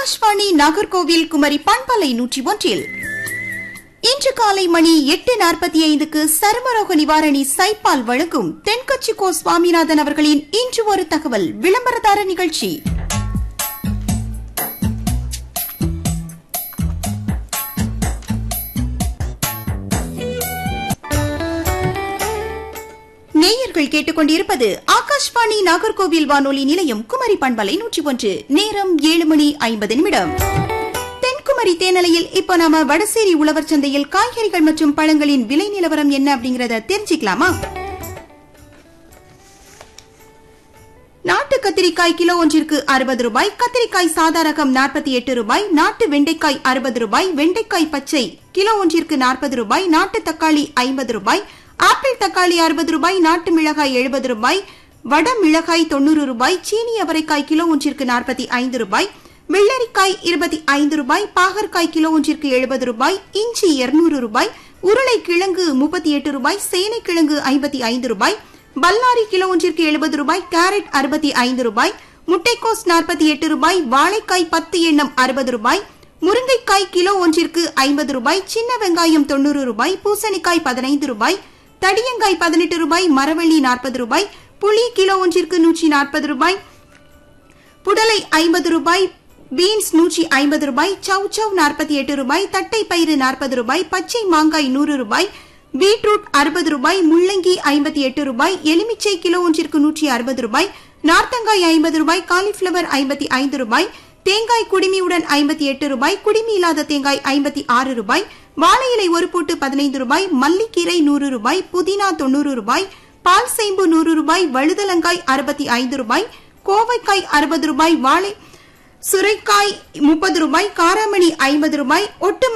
ஆகாஷ்வாணி நாகர்கோவில் குமரி பண்பலை நூற்றி ஒன்றில் இன்று காலை மணி எட்டு நாற்பத்தி ஐந்துக்கு சருமரோக நிவாரணி சைப்பால் வழங்கும் தென்கட்சி கோ சுவாமிநாதன் அவர்களின் இன்று ஒரு தகவல் விளம்பரதார நிகழ்ச்சி நேயர்கள் கேட்டுக்கொண்டிருப்பது ஆகாஷ்வாணி நாகர்கோவில் வானொலி நிலையம் குமரி பண்பலை நூற்றி ஒன்று நேரம் ஏழு மணி ஐம்பது நிமிடம் தென்குமரி தேனலையில் இப்போ நாம வடசேரி உழவர் சந்தையில் காய்கறிகள் மற்றும் பழங்களின் விலை நிலவரம் என்ன அப்படிங்கறத தெரிஞ்சுக்கலாமா நாட்டு கத்திரிக்காய் கிலோ ஒன்றிற்கு அறுபது ரூபாய் கத்திரிக்காய் சாதா ரகம் நாற்பத்தி எட்டு ரூபாய் நாட்டு வெண்டைக்காய் அறுபது ரூபாய் வெண்டைக்காய் பச்சை கிலோ ஒன்றிற்கு நாற்பது ரூபாய் நாட்டு தக்காளி ஐம்பது ரூபாய் ஆப்பிள் தக்காளி அறுபது ரூபாய் நாட்டு மிளகாய் எழுபது ரூபாய் வட மிளகாய் தொண்ணூறு ரூபாய் சீனி அவரைக்காய் கிலோ ஒன்றிற்கு நாற்பத்தி ஐந்து ரூபாய் வெள்ளரிக்காய் இருபத்தி ஐந்து ரூபாய் பாகற்காய் கிலோ ஒன்றிற்கு எழுபது ரூபாய் இஞ்சி இருநூறு ரூபாய் உருளை கிழங்கு முப்பத்தி எட்டு ரூபாய் சேனை கிழங்கு ஐம்பத்தி ஐந்து ரூபாய் பல்லாரி கிலோ ஒன்றிற்கு எழுபது ரூபாய் கேரட் அறுபத்தி ஐந்து ரூபாய் முட்டைக்கோஸ் நாற்பத்தி எட்டு ரூபாய் வாழைக்காய் பத்து எண்ணம் அறுபது ரூபாய் முருங்கைக்காய் கிலோ ஒன்றிற்கு ஐம்பது ரூபாய் சின்ன வெங்காயம் தொண்ணூறு ரூபாய் பூசணிக்காய் பதினைந்து ரூபாய் தடியங்காய் பதினெட்டு ரூபாய் மரவள்ளி நாற்பது ரூபாய் புளி கிலோ ஒன்றிற்கு நூற்றி நாற்பது ரூபாய் புடலை ஐம்பது ரூபாய் பீன்ஸ் நூற்றி ஐம்பது ரூபாய் சவ் சவ் நாற்பத்தி எட்டு ரூபாய் தட்டை பயிறு நாற்பது ரூபாய் பச்சை மாங்காய் நூறு ரூபாய் பீட்ரூட் அறுபது ரூபாய் முள்ளங்கி ஐம்பத்தி எட்டு ரூபாய் எலுமிச்சை கிலோ ஒன்றிற்கு நூற்றி அறுபது ரூபாய் நார்த்தங்காய் ஐம்பது ரூபாய் காலிஃபிளவர் ஐம்பத்தி ஐந்து ரூபாய் தேங்காய் குடிமியுடன் ஐம்பத்தி எட்டு ரூபாய் குடிமி இல்லாத தேங்காய் ஐம்பத்தி ஆறு ரூபாய் வாழை இலை ஒரு பூட்டு பதினைந்து ரூபாய் மல்லிக்கீரை நூறு ரூபாய் புதினா தொண்ணூறு ரூபாய் பால் சேம்பு நூறு ரூபாய் வழுதலங்காய் அறுபத்தி ஐந்து ரூபாய் கோவைக்காய் அறுபது ரூபாய் வாழை சுரைக்காய் முப்பது ரூபாய் காராமணி ஐம்பது ரூபாய் ஒட்டு